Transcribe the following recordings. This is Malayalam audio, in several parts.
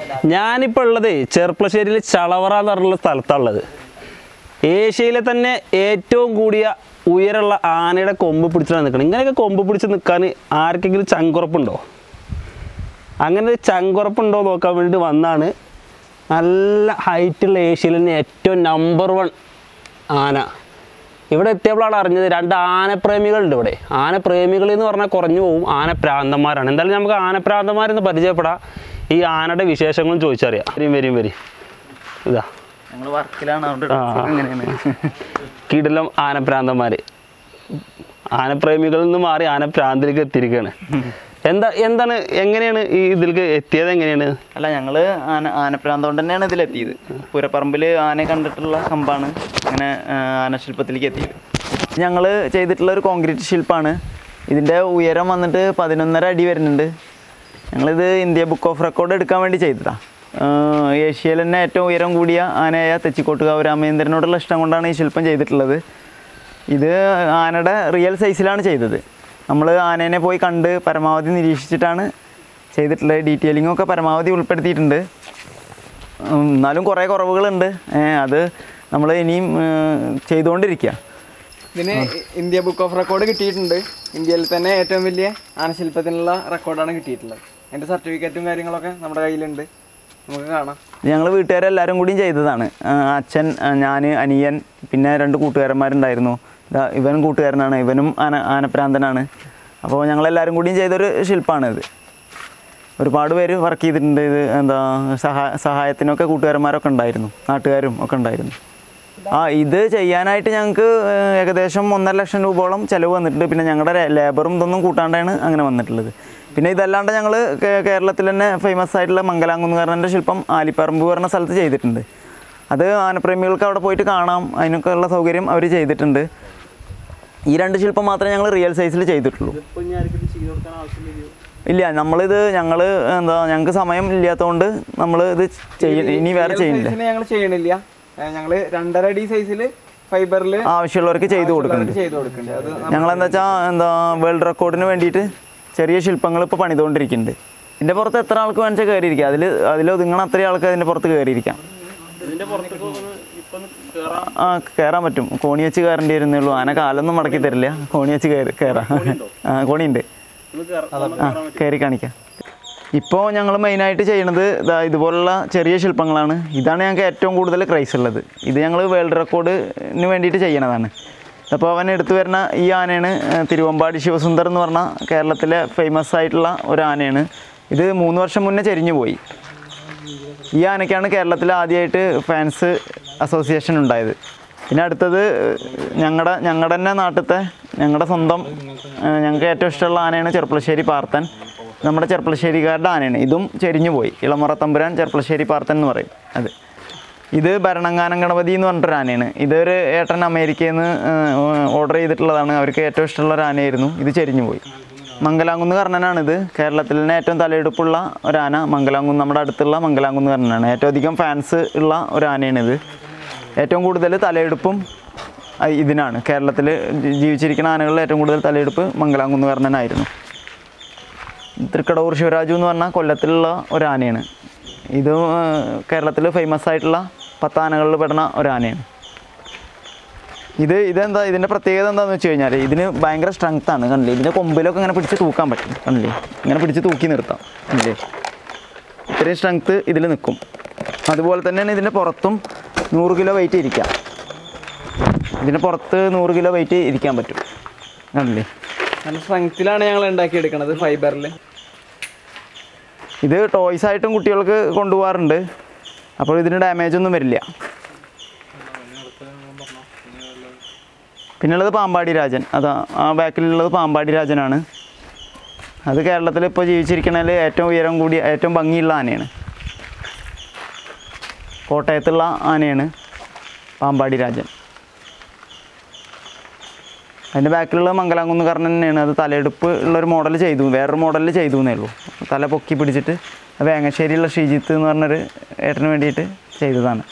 ഞാനിപ്പോൾ ഉള്ളത് ചെർപ്പളശ്ശേരിയിൽ ചളവറ എന്ന് പറഞ്ഞുള്ള സ്ഥലത്താണുള്ളത് ഏഷ്യയിലെ തന്നെ ഏറ്റവും കൂടിയ ഉയരമുള്ള ആനയുടെ കൊമ്പ് പിടിച്ചാണ് നിൽക്കണം ഇങ്ങനെയൊക്കെ കൊമ്പ് പിടിച്ച് നിൽക്കാൻ ആർക്കെങ്കിലും ചങ്കുറപ്പുണ്ടോ അങ്ങനെ ഒരു ചങ്കുറപ്പുണ്ടോ നോക്കാൻ വേണ്ടി വന്നാണ് നല്ല ഹൈറ്റുള്ള ഏഷ്യയിൽ തന്നെ ഏറ്റവും നമ്പർ വൺ ആന ഇവിടെ എത്തിയപ്പോഴാണ് അറിഞ്ഞത് രണ്ട് ആനപ്രേമികളുണ്ട് ഇവിടെ ആനപ്രേമികൾ എന്ന് പറഞ്ഞാൽ കുറഞ്ഞു പോകും ആനപ്രാന്തന്മാരാണ് എന്തായാലും നമുക്ക് ആനപ്രാന്തന്മാരെന്ന് പരിചയപ്പെടാം ഈ ആനയുടെ വിശേഷങ്ങളും ചോദിച്ചറിയാം വരും വരും വരും ഇതാ ഞങ്ങൾ വർക്കിലാണ് അതുകൊണ്ട് ആ. dress ഒക്കെ ഇങ്ങനെയാണ് കിടിലം ആനപ്രാന്തന്മാർ ആനപ്രേമികളിൽ നിന്ന് മാറി ആനപ്രാന്തിലേക്ക് എത്തിയിരിക്കുകയാണ് എന്താ എന്താണ് എങ്ങനെയാണ് ഈ ഇതിലേക്ക് എത്തിയത് എങ്ങനെയാണ് അല്ല ഞങ്ങള് ആന ആനപ്രാന്തം കൊണ്ട് തന്നെയാണ് ഇതിലെത്തിയത് പൂരപ്പറമ്പിൽ ആനയെ കണ്ടിട്ടുള്ള കമ്പാണ് അങ്ങനെ ആ, ആനശില്പത്തിലേക്ക് എത്തിയത് ഞങ്ങൾ ചെയ്തിട്ടുള്ള ഒരു കോൺക്രീറ്റ് ശില്പമാണ് ഇതിൻ്റെ ഉയരം വന്നിട്ട് പതിനൊന്നര അടി വരുന്നുണ്ട് ഞങ്ങളിത് ഇന്ത്യ ബുക്ക് ഓഫ് റെക്കോർഡ് എടുക്കാൻ വേണ്ടി ചെയ്തതാണ് ഏഷ്യയിൽ തന്നെ ഏറ്റവും ഉയരം കൂടിയ ആനയായ തെച്ചിക്കോട്ടുകാവ് രാമേന്ദ്രനോടുള്ള ഇഷ്ടം കൊണ്ടാണ് ഈ ശില്പം ചെയ്തിട്ടുള്ളത് ഇത് ആനയുടെ റിയൽ സൈസിലാണ് ചെയ്തത് നമ്മൾ ആനേനെ പോയി കണ്ട് പരമാവധി നിരീക്ഷിച്ചിട്ടാണ് ചെയ്തിട്ടുള്ളത് ഡീറ്റെയിലിംഗ് ഒക്കെ പരമാവധി ഉൾപ്പെടുത്തിയിട്ടുണ്ട് ഉം, എന്നാലും കുറേ കുറവുകളുണ്ട് ഏ, അത് നമ്മൾ ഇനിയും ഏ, ചെയ്തുകൊണ്ടിരിക്കുക ഇതിന് ഇന്ത്യ ബുക്ക് ഓഫ് റെക്കോർഡ് കിട്ടിയിട്ടുണ്ട് ഇന്ത്യയിൽ തന്നെ ഏറ്റവും വലിയ ആനശില്പത്തിനുള്ള റെക്കോർഡാണ് കിട്ടിയിട്ടുള്ളത് അതിൻ്റെ സർട്ടിഫിക്കറ്റും കാര്യങ്ങളൊക്കെ നമ്മുടെ കയ്യിലുണ്ട് നമുക്ക് കാണാം ഞങ്ങൾ വീട്ടുകാരെല്ലാവരും കൂടിയും ചെയ്തതാണ് ആ, അച്ഛൻ ഞാൻ അനിയൻ പിന്നെ രണ്ട് കൂട്ടുകാരന്മാരുണ്ടായിരുന്നു ദാ ഇവനും കൂട്ടുകാരനാണ് ഇവനും ആന ആനപ്രാന്തനാണ് അപ്പോൾ ഞങ്ങളെല്ലാവരും കൂടിയും ചെയ്തൊരു ശില്പമാണിത് ഒരുപാട് പേര് വർക്ക് ചെയ്തിട്ടുണ്ട് ഇത് എന്താ സഹാ സഹായത്തിനൊക്കെ കൂട്ടുകാരന്മാരൊക്കെ ഉണ്ടായിരുന്നു നാട്ടുകാരും ഒക്കെ ഉണ്ടായിരുന്നു ആ ഇത് ചെയ്യാനായിട്ട് ഞങ്ങൾക്ക് ഏകദേശം ഒന്നര ലക്ഷം രൂപയോളം ചിലവ് വന്നിട്ടുണ്ട് പിന്നെ ഞങ്ങളുടെ ലേബറും ഇതൊന്നും കൂട്ടാണ്ടാണ് അങ്ങനെ വന്നിട്ടുള്ളത് പിന്നെ ഇതല്ലാണ്ട് ഞങ്ങൾ കേരളത്തിൽ തന്നെ ഫേമസ് ആയിട്ടുള്ള മംഗലാംകുന്നുകാരൻ്റെ ശില്പം ആലിപ്പറമ്പ് പറഞ്ഞ സ്ഥലത്ത് ചെയ്തിട്ടുണ്ട് അത് ആനപ്രേമികൾക്ക് അവിടെ പോയിട്ട് കാണാം അതിനൊക്കെ ഉള്ള സൗകര്യം അവർ ചെയ്തിട്ടുണ്ട് ഈ രണ്ട് ശില്പം മാത്രമേ ഞങ്ങൾ റിയൽ സൈസിൽ ചെയ്തിട്ടുള്ളൂ ഇല്ല നമ്മളിത് ഞങ്ങൾ എന്താ ഞങ്ങൾക്ക് സമയം ഇല്ലാത്തതുകൊണ്ട് നമ്മൾ ഇത് ചെയ്യ ഇനി വേറെ ചെയ്യുന്നില്ല ഞങ്ങൾ ചെയ്യണില്ല ഞങ്ങൾ രണ്ടര അടി സൈസിൽ ഫൈബറിൽ ആവശ്യമുള്ളവർക്ക് ചെയ്തു കൊടുക്കുന്നുണ്ട് ചെയ്ത് കൊടുക്കുന്നുണ്ട് അത് ഞങ്ങൾ എന്താ വെച്ചാൽ എന്താ വേൾഡ് റെക്കോർഡിന് വേണ്ടിയിട്ട് ചെറിയ ശില്പങ്ങൾ ഇപ്പോൾ പണിതുകൊണ്ടിരിക്കുന്നുണ്ട് ഇതിൻ്റെ പുറത്ത് എത്ര ആൾക്ക് വേണമെച്ചാൽ കയറിയിരിക്കാം അതിൽ അതിൽ ഒതുങ്ങണ അത്രയും ആൾക്ക് അതിൻ്റെ പുറത്ത് കയറിയിരിക്കാം ആ കയറാൻ പറ്റും കോണി വെച്ച് കയറേണ്ടി വരുന്നേ ഉള്ളൂ ആന കാലൊന്നും മടക്കി തരില്ല കോണി വെച്ച് കയറി കയറാം ആ കോണിയുണ്ട് ആ കയറി കാണിക്കാം ഇപ്പോൾ ഞങ്ങൾ മെയിനായിട്ട് ചെയ്യണത് ഇതാ ഇതുപോലുള്ള ചെറിയ ശില്പങ്ങളാണ് ഇതാണ് ഞങ്ങൾക്ക് ഏറ്റവും കൂടുതൽ ക്രൈസ് ഉള്ളത് ഇത് ഞങ്ങൾ വേൾഡ് റെക്കോർഡിന് വേണ്ടിയിട്ട് ചെയ്യണതാണ് അപ്പോൾ അവൻ എടുത്തു വരുന്ന ഈ ആനയാണ് ഏഹ്, തിരുവമ്പാടി ശിവസുന്ദർ എന്ന് പറഞ്ഞ കേരളത്തിലെ ഫേമസ് ആയിട്ടുള്ള ഒരു ആനയാണ് ഇത് മൂന്ന് വർഷം മുന്നേ ചെരിഞ്ഞു പോയി ഈ ആനയ്ക്കാണ് കേരളത്തിൽ ആദ്യമായിട്ട് ഫാൻസ് അസോസിയേഷൻ ഉണ്ടായത് പിന്നെ അടുത്തത് ഞങ്ങളുടെ ഞങ്ങളുടെ തന്നെ നാട്ടിലത്തെ ഞങ്ങളുടെ സ്വന്തം ഏഹ്, ഞങ്ങൾക്ക് ഏറ്റവും ഇഷ്ടമുള്ള ആനയാണ് ചെർപ്പളശ്ശേരി പാർത്തൻ നമ്മുടെ ചെർപ്പളശ്ശേരിക്കാരുടെ ആനയാണ് ഇതും ചെരിഞ്ഞു പോയി ഇളമുറ തമ്പുരാൻ ചെർപ്പളശ്ശേരി പാർത്തൻ എന്ന് പറയും അത് ഇത് ഭരണങ്ങാനം ഗണപതി എന്ന് പറഞ്ഞിട്ടൊരു ആനയാണ് ഇതൊരു ഏട്ടൻ അമേരിക്കയിൽ നിന്ന് ഓർഡർ ചെയ്തിട്ടുള്ളതാണ് അവർക്ക് ഏറ്റവും ഇഷ്ടമുള്ള ഒരു ആനയായിരുന്നു ഇത് ചെരിഞ്ഞു പോയി മംഗലാംകുന്ന് കർണനാണിത് കേരളത്തിൽ തന്നെ ഏറ്റവും തലയെടുപ്പുള്ള ഒരു ആന മംഗലാംകുന്ന് നമ്മുടെ അടുത്തുള്ള മംഗലാംകുന്ന് കർണനാണ് ഏറ്റവും അധികം ഫാൻസ് ഉള്ള ഒരു ആനയാണിത് ഏറ്റവും കൂടുതൽ തലയെടുപ്പും ആ, ഇതിനാണ് കേരളത്തിൽ ജീവിച്ചിരിക്കുന്ന ആനകളിൽ ഏറ്റവും കൂടുതൽ തലയെടുപ്പ് മംഗലാംകുന്ന് കർണനായിരുന്നു തൃക്കടവൂർ ശിവരാജു എന്ന് പറഞ്ഞാൽ കൊല്ലത്തിലുള്ള ഒരു ആനയാണ് ഇത് കേരളത്തിൽ ഫേമസ് ആയിട്ടുള്ള പത്ത് ആനകളിൽ പെടുന്ന ഒരു ആനയാണ് ഇത് ഇതെന്താ ഇതിൻ്റെ പ്രത്യേകത എന്താണെന്ന് വെച്ച് കഴിഞ്ഞാൽ ഇതിന് ഭയങ്കര സ്ട്രെങ്ത് ആണ് കണ്ടില്ലേ ഇതിൻ്റെ കൊമ്പിലൊക്കെ ഇങ്ങനെ പിടിച്ച് തൂക്കാൻ പറ്റും കണ്ടില്ലേ ഇങ്ങനെ പിടിച്ച് തൂക്കി നിർത്താം കണ്ടില്ലേ ഇത്രയും സ്ട്രെങ്ത് ഇതിൽ നിൽക്കും അതുപോലെ തന്നെയാണ് ഇതിൻ്റെ പുറത്തും നൂറ് കിലോ വെയിറ്റ് ഇരിക്കാം ഇതിൻ്റെ പുറത്ത് നൂറ് കിലോ വെയിറ്റ് ഇരിക്കാൻ പറ്റും കണ്ടില്ലേ നല്ല സ്ട്രെങ്ത്തിലാണ് ഞങ്ങൾ ഉണ്ടാക്കിയെടുക്കണത് ഫൈബറിൽ ഇത് ടോയ്സ് ആയിട്ടും കുട്ടികൾക്ക് കൊണ്ടുപോകാറുണ്ട് അപ്പോൾ ഇതിന് ഡാമേജ് ഒന്നും വരില്ല പിന്നുള്ളത് പാമ്പാടി രാജൻ അതാ ആ ബാക്കിലുള്ളത് പാമ്പാടി രാജനാണ് അത് കേരളത്തിൽ ഇപ്പോൾ ജീവിച്ചിരിക്കണതിൽ ഏറ്റവും ഉയരം കൂടിയ ഏറ്റവും ഭംഗിയുള്ള ആനയാണ് കോട്ടയത്തുള്ള ആനയാണ് പാമ്പാടി രാജൻ അതിൻ്റെ ബാക്കിലുള്ള മംഗലാംകുന്ന് കർണൻ തന്നെയാണ് അത് തലയെടുപ്പ് ഉള്ളൊരു മോഡൽ ചെയ്തു വേറൊരു മോഡലിൽ ചെയ്തു എന്നേ ഉള്ളൂ തല പൊക്കി പിടിച്ചിട്ട് വേങ്ങശ്ശേരിയുള്ള ശ്രീജിത്ത് എന്ന് പറഞ്ഞൊരു ഏട്ടന് വേണ്ടിയിട്ട് ചെയ്തതാണ്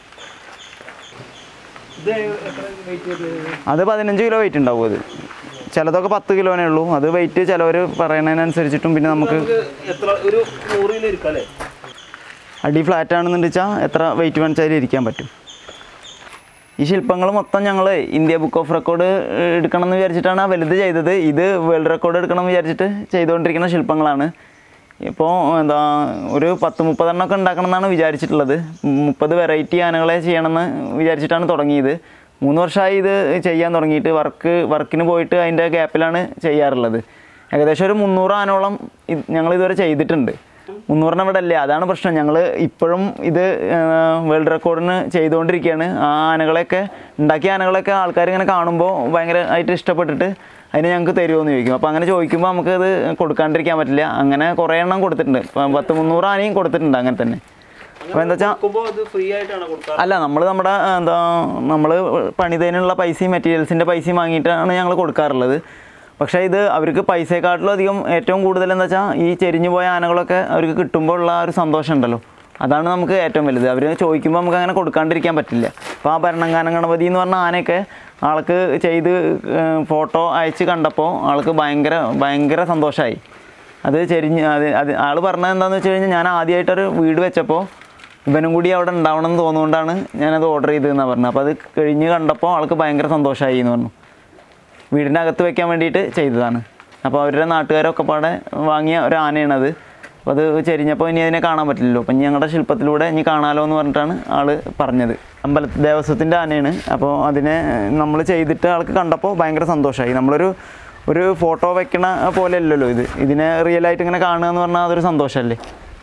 അത് പതിനഞ്ച് കിലോ വെയിറ്റ് ഉണ്ടാവും അത് ചിലതൊക്കെ പത്ത് കിലോനേ ഉള്ളൂ അത് വെയിറ്റ് ചിലവർ പറയുന്നതിനനുസരിച്ചിട്ടും പിന്നെ നമുക്ക് എത്ര ഒരു നൂറ് കിലോ ഇരിക്കും അല്ലേ അടി ഫ്ലാറ്റ് ആണെന്ന് വെച്ചാൽ എത്ര വെയിറ്റ് വേണിച്ചാലും ഇരിക്കാൻ പറ്റും ഈ ശില്പങ്ങൾ മൊത്തം ഞങ്ങൾ ഇന്ത്യ ബുക്ക് ഓഫ് റെക്കോർഡ് എടുക്കണം എന്ന് വിചാരിച്ചിട്ടാണ് ആ വലുത് ചെയ്തത് ഇത് വേൾഡ് റെക്കോർഡ് എടുക്കണം എന്ന് വിചാരിച്ചിട്ട് ചെയ്തുകൊണ്ടിരിക്കുന്ന ശില്പങ്ങളാണ് ഇപ്പോൾ എന്താ ഒരു പത്ത് മുപ്പതെണ്ണമൊക്കെ ഉണ്ടാക്കണം എന്നാണ് വിചാരിച്ചിട്ടുള്ളത് മുപ്പത് വെറൈറ്റി ആനകളെ ചെയ്യണമെന്ന് വിചാരിച്ചിട്ടാണ് തുടങ്ങിയത് മൂന്ന് വർഷമായി ഇത് ചെയ്യാൻ തുടങ്ങിയിട്ട് വർക്ക് വർക്കിന് പോയിട്ട് അതിൻ്റെ ഗ്യാപ്പിലാണ് ചെയ്യാറുള്ളത് ഏകദേശം ഒരു മുന്നൂറ് ആനോളം ഞങ്ങൾ ഇതുവരെ ചെയ്തിട്ടുണ്ട് മുന്നൂറിന് ഇവിടെ അല്ലേ അതാണ് പ്രശ്നം ഞങ്ങൾ ഇപ്പോഴും ഇത് വേൾഡ് റെക്കോർഡിന് ചെയ്തുകൊണ്ടിരിക്കുകയാണ് ആ ആനകളെയൊക്കെ ഉണ്ടാക്കിയ ആനകളൊക്കെ ആൾക്കാർ ഇങ്ങനെ കാണുമ്പോൾ ഭയങ്കരമായിട്ട് ഇഷ്ടപ്പെട്ടിട്ട് അതിന് ഞങ്ങൾക്ക് തരുമോ എന്ന് ചോദിക്കും അപ്പോൾ അങ്ങനെ ചോദിക്കുമ്പോൾ നമുക്കത് കൊടുക്കാണ്ടിരിക്കാൻ പറ്റില്ല അങ്ങനെ കുറേ എണ്ണം കൊടുത്തിട്ടുണ്ട് ഇപ്പം പത്ത് മുന്നൂറ് ആനയും കൊടുത്തിട്ടുണ്ട് അങ്ങനെ തന്നെ അപ്പോൾ എന്താ വെച്ചാൽ നോക്കുമ്പോൾ അത് ഫ്രീ ആയിട്ടാണ് കൊടുക്കുക അല്ല നമ്മൾ നമ്മുടെ എന്താ നമ്മൾ പണിതതിനുള്ള പൈസയും മെറ്റീരിയൽസിൻ്റെ പൈസയും വാങ്ങിയിട്ടാണ് ഞങ്ങൾ കൊടുക്കാറുള്ളത് പക്ഷേ ഇത് അവർക്ക് പൈസയെക്കാട്ടിലും അധികം ഏറ്റവും കൂടുതൽ എന്താ വെച്ചാൽ ഈ ചെരിഞ്ഞു പോയ ആനകളൊക്കെ അവർക്ക് കിട്ടുമ്പോൾ ഉള്ള ആ ഒരു സന്തോഷം ഉണ്ടല്ലോ അതാണ് നമുക്ക് ഏറ്റവും വലുത് അവർ ചോദിക്കുമ്പോൾ നമുക്ക് അങ്ങനെ കൊടുക്കാണ്ടിരിക്കാൻ പറ്റില്ല അപ്പോൾ ആ ഭരണങ്ങാന ഗണപതി എന്ന് പറഞ്ഞ ആനയൊക്കെ ആൾക്ക് ചെയ്ത് ഫോട്ടോ അയച്ച് കണ്ടപ്പോൾ ആൾക്ക് ഭയങ്കര ഭയങ്കര സന്തോഷമായി അത് ചെരിഞ്ഞ് അത് അത് ആൾ പറഞ്ഞത് എന്താണെന്ന് വെച്ച് കഴിഞ്ഞാൽ ഞാൻ ആദ്യമായിട്ടൊരു വീട് വെച്ചപ്പോൾ ഇവനും കൂടി അവിടെ ഉണ്ടാവണം എന്ന് തോന്നുകൊണ്ടാണ് ഞാനത് ഓർഡർ ചെയ്തതെന്നാണ് പറഞ്ഞത് അപ്പോൾ അത് കഴിഞ്ഞ് കണ്ടപ്പോൾ ആൾക്ക് ഭയങ്കര സന്തോഷമായി എന്ന് പറഞ്ഞു വീടിൻ്റെ അകത്ത് വെക്കാൻ വേണ്ടിയിട്ട് ചെയ്തതാണ് അപ്പോൾ അവരുടെ നാട്ടുകാരൊക്കെ പാടെ വാങ്ങിയ ഒരു ആനയാണത് അപ്പോൾ അത് ചെരിഞ്ഞപ്പോൾ ഇനി അതിനെ കാണാൻ പറ്റില്ലല്ലോ അപ്പം ഇനി ഞങ്ങളുടെ ശില്പത്തിലൂടെ ഇനി കാണാലോ എന്ന് പറഞ്ഞിട്ടാണ് ആൾ പറഞ്ഞത് അമ്പല ദേവസ്വത്തിൻ്റെ ആനയാണ് അപ്പോൾ അതിനെ നമ്മൾ ചെയ്തിട്ട് ആൾക്ക് കണ്ടപ്പോൾ ഭയങ്കര സന്തോഷമായി നമ്മളൊരു ഒരു ഫോട്ടോ വെക്കണ പോലെ അല്ലല്ലോ ഇത് ഇതിനെ റിയൽ ആയിട്ട് ഇങ്ങനെ കാണുക എന്ന് പറഞ്ഞാൽ അതൊരു സന്തോഷമല്ലേ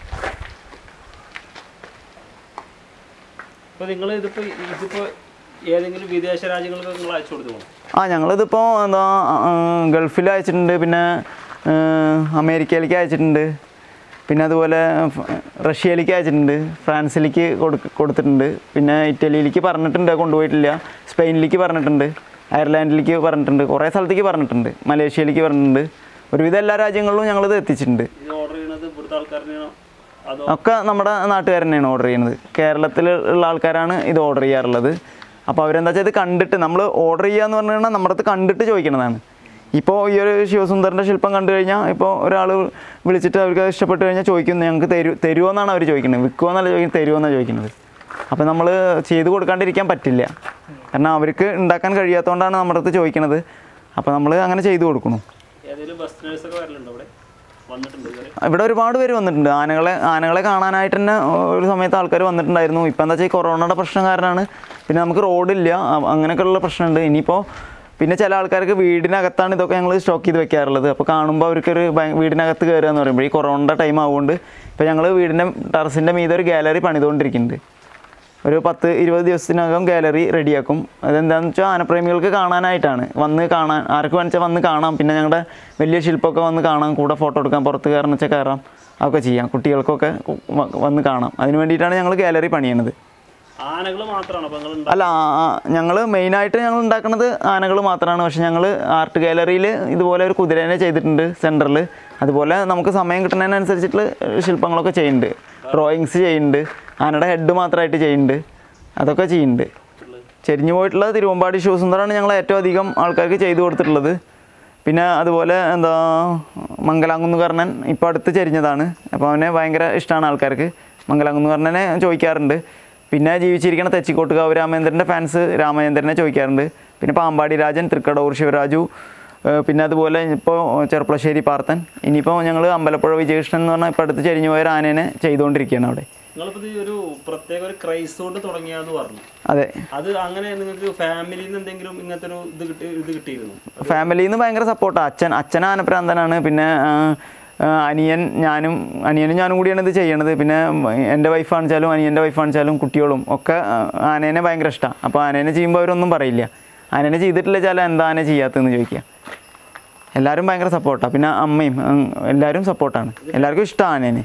അപ്പോൾ നിങ്ങൾ ഇതിപ്പോൾ ഇതിപ്പോൾ ഏതെങ്കിലും വിദേശ രാജ്യങ്ങൾക്ക് നിങ്ങൾ അയച്ചു കൊടുത്തു പോകണം ആ ഞങ്ങളിതിപ്പോൾ എന്താ ആ, ഗൾഫിൽ അയച്ചിട്ടുണ്ട് പിന്നെ ആ, അമേരിക്കയിലേക്ക് അയച്ചിട്ടുണ്ട് പിന്നെ അതുപോലെ ഫ- റഷ്യയിലേക്ക് അയച്ചിട്ടുണ്ട് ഫ്രാൻസിലേക്ക് കൊടുക്ക കൊടുത്തിട്ടുണ്ട് പിന്നെ ഇറ്റലിയിലേക്ക് പറഞ്ഞിട്ടുണ്ട് കൊണ്ടുപോയിട്ടില്ല സ്പെയിനിലേക്ക് പറഞ്ഞിട്ടുണ്ട് അയർലാൻഡിലേക്ക് പറഞ്ഞിട്ടുണ്ട് കുറേ സ്ഥലത്തേക്ക് പറഞ്ഞിട്ടുണ്ട് മലേഷ്യയിലേക്ക് പറഞ്ഞിട്ടുണ്ട് ഒരുവിധം എല്ലാ രാജ്യങ്ങളിലും ഞങ്ങളിത് എത്തിച്ചിട്ടുണ്ട് ഇത് ഓർഡർ ചെയ്യണത് ഇവിടുത്തെ ആൾക്കാരനെയാണോ അതോ ഒക്കെ നമ്മുടെ നാട്ടുകാർ തന്നെയാണ് ഓർഡർ ചെയ്യുന്നത് കേരളത്തിൽ ഉള്ള ആൾക്കാരാണ് ഇത് ഓർഡർ ചെയ്യാറുള്ളത് അപ്പോൾ അവരെന്താ വെച്ചാൽ ഇത് കണ്ടിട്ട് നമ്മൾ ഓർഡർ ചെയ്യുക എന്ന് പറഞ്ഞു കഴിഞ്ഞാൽ നമ്മുടെ അടുത്ത് കണ്ടിട്ട് ചോദിക്കണതാണ് ഇപ്പോൾ ഈ ഒരു ശിവസുന്ദറിൻ്റെ ശില്പം കണ്ടു കഴിഞ്ഞാൽ ഇപ്പോൾ ഒരാൾ വിളിച്ചിട്ട് അവർക്ക് അത് ഇഷ്ടപ്പെട്ട് കഴിഞ്ഞാൽ ചോദിക്കുന്നു ഞങ്ങൾക്ക് തരൂ തരുമോ എന്നാണ് അവർ ചോദിക്കുന്നത് വിൽക്കുമോ എന്നല്ല ചോദിക്കുന്നത് തരുമോ എന്നാണ് ചോദിക്കുന്നത് അപ്പോൾ നമ്മൾ ചെയ്ത് കൊടുക്കാണ്ടിരിക്കാൻ പറ്റില്ല കാരണം അവർക്ക് ഉണ്ടാക്കാൻ കഴിയാത്തതുകൊണ്ടാണ് നമ്മുടെ അടുത്ത് ചോദിക്കണത് അപ്പോൾ നമ്മൾ അങ്ങനെ ചെയ്തു കൊടുക്കണം ഏതെങ്കിലും ബസ് വരലുണ്ടോ ഇവിടെ വന്നിട്ടുണ്ട് ഇതുവരെ ഇവിടെ ഒരുപാട് പേര് വന്നിട്ടുണ്ട് ആനകളെ ആനകളെ കാണാനായിട്ട് തന്നെ ഒരു സമയത്ത് ആൾക്കാർ വന്നിട്ടുണ്ടായിരുന്നു ഇപ്പം എന്താ വെച്ചാൽ ഈ കൊറോണയുടെ പ്രശ്നം കാരണമാണ് പിന്നെ നമുക്ക് റോഡില്ല അ- അങ്ങനെയൊക്കെയുള്ള പ്രശ്നമുണ്ട് ഇനിയിപ്പോൾ പിന്നെ ചില ആൾക്കാർക്ക് വീടിനകത്താണ് ഇതൊക്കെ ഞങ്ങൾ സ്റ്റോക്ക് ചെയ്ത് വെക്കാറുള്ളത് അപ്പോൾ കാണുമ്പോൾ അവർക്കൊരു ഭയ- വീടിനകത്ത് കയറുക എന്ന് പറയുമ്പോൾ ഈ കൊറോണയുടെ ടൈം ആവുകൊണ്ട് ഇപ്പോൾ ഞങ്ങൾ വീടിൻ്റെ ടെറസിൻ്റെ മീതെ ഒരു ഗാലറി പണിതുകൊണ്ടിരിക്കുന്നുണ്ട് ഒരു പത്ത് ഇരുപത് ദിവസത്തിനകം ഗാലറി റെഡിയാക്കും അതെന്താണെന്ന് വെച്ചാൽ ആനപ്രേമികൾക്ക് കാണാനായിട്ടാണ് വന്ന് കാണാൻ ആർക്ക് വേണിച്ചാൽ വന്ന് കാണാം പിന്നെ ഞങ്ങളുടെ വലിയ ശില്പമൊക്കെ വന്ന് കാണാം കൂടെ ഫോട്ടോ എടുക്കാം പുറത്ത് കയറണം വെച്ചാൽ കയറാം അതൊക്കെ ചെയ്യാം കുട്ടികൾക്കൊക്കെ വ- വന്ന് കാണാം അതിന് വേണ്ടിയിട്ടാണ് ഞങ്ങൾ ഗാലറി പണിയണത് ആനകൾ മാത്രമാണോ അപ്പോൾ നിങ്ങൾ അല്ല ഞങ്ങൾ മെയിനായിട്ട് ഞങ്ങൾ ഉണ്ടാക്കുന്നത് ആനകൾ മാത്രമാണ് പക്ഷെ ഞങ്ങൾ ആർട്ട് ഗാലറിയിൽ ഇതുപോലെ ഒരു കുതിരേനെ ചെയ്തിട്ടുണ്ട് സെൻറ്ററിൽ അതുപോലെ നമുക്ക് സമയം കിട്ടുന്നതിനനുസരിച്ചിട്ടുള്ള ശില്പങ്ങളൊക്കെ ചെയ്യുന്നുണ്ട് ഡ്രോയിങ്സ് ചെയ്യുന്നുണ്ട് ആനയുടെ ഹെഡ് മാത്രമായിട്ട് ചെയ്യുന്നുണ്ട് അതൊക്കെ ചെയ്യുന്നുണ്ട് ചെരിഞ്ഞു പോയിട്ടുള്ള തിരുവമ്പാടി ശിവസുന്ദറാണ് ഞങ്ങൾ ഏറ്റവും അധികം ആൾക്കാർക്ക് ചെയ്തു കൊടുത്തിട്ടുള്ളത് പിന്നെ അതുപോലെ എന്താ മംഗലാംകുന്നുകർണൻ ഇപ്പോൾ അടുത്ത് ചെരിഞ്ഞതാണ് അപ്പോൾ അവനെ ഭയങ്കര ഇഷ്ടമാണ് ആൾക്കാർക്ക് മംഗലാംകുന്നുകർണനെ ചോദിക്കാറുണ്ട് പിന്നെ ജീവിച്ചിരിക്കുന്ന തെച്ചിക്കോട്ടുകാവ് രാമേന്ദ്രൻ്റെ ഫാൻസ് രാമചന്ദ്രനെ ചോദിക്കാറുണ്ട് പിന്നെ പാമ്പാടി രാജൻ തൃക്കടൂർ ശിവരാജു ഏഹ് പിന്നെ അതുപോലെ ഇപ്പോൾ ചെർപ്പളശ്ശേരി പാർത്തൻ ഇനിയിപ്പോൾ ഞങ്ങൾ അമ്പലപ്പുഴ വിജയകൃഷ്ണൻ എന്ന് പറഞ്ഞാൽ ഇപ്പോൾ അടുത്ത് ചെരിഞ്ഞു പോയ ഒരു ആനേനെ ചെയ്തുകൊണ്ടിരിക്കുകയാണ് അവിടെ നിങ്ങളിപ്പോൾ ഇത് ഒരു പ്രത്യേക ഒരു ക്രൈസ് കൊണ്ട് തുടങ്ങിയാന്ന് പറഞ്ഞു അതെ അത് അങ്ങനെ നിങ്ങൾക്ക് ഫാമിലിയിൽ നിന്ന് എന്തെങ്കിലും ഇങ്ങനത്തെ ഒരു ഇത് കിട്ടി ഇത് കിട്ടിയിരുന്നു ഫാമിലിയിൽ നിന്ന് ഭയങ്കര സപ്പോർട്ടാണ് അച്ഛൻ അച്ഛൻ ആനപ്രാന്തനാണ് പിന്നെ ആ, ആ, അനിയൻ ഞാനും അനിയനും ഞാനും കൂടിയാണ് ഇത് ചെയ്യണത് പിന്നെ എൻ്റെ വൈഫ് ആണെച്ചാലും അനിയൻ്റെ വൈഫ് ആണെച്ചാലും കുട്ടികളും ഒക്കെ ആ, ആനേനെ ഭയങ്കര ഇഷ്ടമാണ് അപ്പോൾ ആനേനെ ചെയ്യുമ്പോൾ അവരൊന്നും പറയില്ല ആനേനെ ചെയ്തിട്ടില്ല ചില എന്താ ആന ചെയ്യാത്തതെന്ന് ചോദിക്കുക എല്ലാവരും ഭയങ്കര സപ്പോർട്ടാണ് പിന്നെ അമ്മയും ഉം, എല്ലാവരും സപ്പോർട്ടാണ് എല്ലാവർക്കും ഇഷ്ടമാണ് ആനേനെ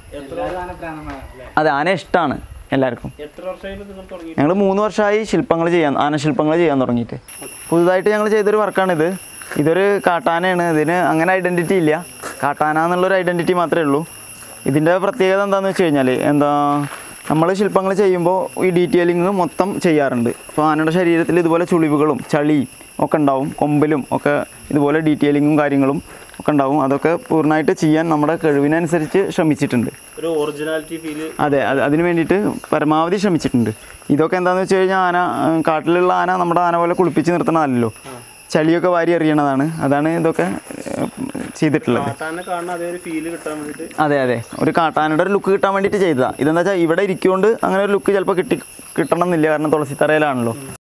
അതെ ആന ഇഷ്ടമാണ് എല്ലാവർക്കും എത്ര വർഷമായിട്ട് നിങ്ങൾ തുടങ്ങി ഞങ്ങൾ മൂന്ന് വർഷമായി ശില്പങ്ങൾ ചെയ്യാൻ ആനശില്പങ്ങൾ ചെയ്യാൻ തുടങ്ങിയിട്ട് പുതുതായിട്ട് ഞങ്ങൾ ചെയ്തൊരു വർക്കാണിത് ഇതൊരു കാട്ടാനയാണ് ഇതിന് അങ്ങനെ ഐഡൻറ്റിറ്റി ഇല്ല കാട്ടാന എന്നുള്ളൊരു ഐഡൻറ്റിറ്റി മാത്രമേ ഉള്ളൂ ഇതിൻ്റെ പ്രത്യേകത എന്താണെന്ന് വെച്ച് കഴിഞ്ഞാൽ എന്താ നമ്മൾ ശില്പങ്ങൾ ചെയ്യുമ്പോൾ ഈ ഡീറ്റെയിലിംഗ് മൊത്തം ചെയ്യാറുണ്ട് അപ്പോൾ ആനയുടെ ശരീരത്തിൽ ഇതുപോലെ ചുളിവുകളും ചളി ഒക്കെ ഉണ്ടാവും കൊമ്പിലും ഒക്കെ ഇതുപോലെ ഡീറ്റെയിലിങ്ങും കാര്യങ്ങളും ഒക്കെ ഉണ്ടാവും അതൊക്കെ പൂർണ്ണമായിട്ട് ചെയ്യാൻ നമ്മുടെ കഴിവിനനുസരിച്ച് ശ്രമിച്ചിട്ടുണ്ട് ഒരു ഒറിജിനാലിറ്റി ഫീല് അതെ അത് അതിന് വേണ്ടിയിട്ട് പരമാവധി ശ്രമിച്ചിട്ടുണ്ട് ഇതൊക്കെ എന്താണെന്ന് വെച്ച് കഴിഞ്ഞാൽ ആന ഏഹ്, കാട്ടിലുള്ള ആന നമ്മുടെ ആന പോലെ കുളിപ്പിച്ച് നിർത്തണതല്ലോ ചളിയൊക്കെ വാരി എറിയണതാണ് അതാണ് ഇതൊക്കെ ഏഹ്, ചെയ്തിട്ടുള്ളത് തന്നെ കാണുന്ന അതേ ഒരു ഫീല് കിട്ടാൻ വേണ്ടിയിട്ട് അതെ അതെ ഒരു കാട്ടാനയുടെ ഒരു ലുക്ക് കിട്ടാൻ വേണ്ടിയിട്ട് ചെയ്തതാണ് ഇതെന്താ വെച്ചാൽ ഇവിടെ ഇരിക്കുകൊണ്ട് അങ്ങനെ ഒരു ലുക്ക് ചിലപ്പോൾ കിട്ടി കിട്ടണം എന്നില്ല കാരണം തുളസിത്തറയിലാണല്ലോ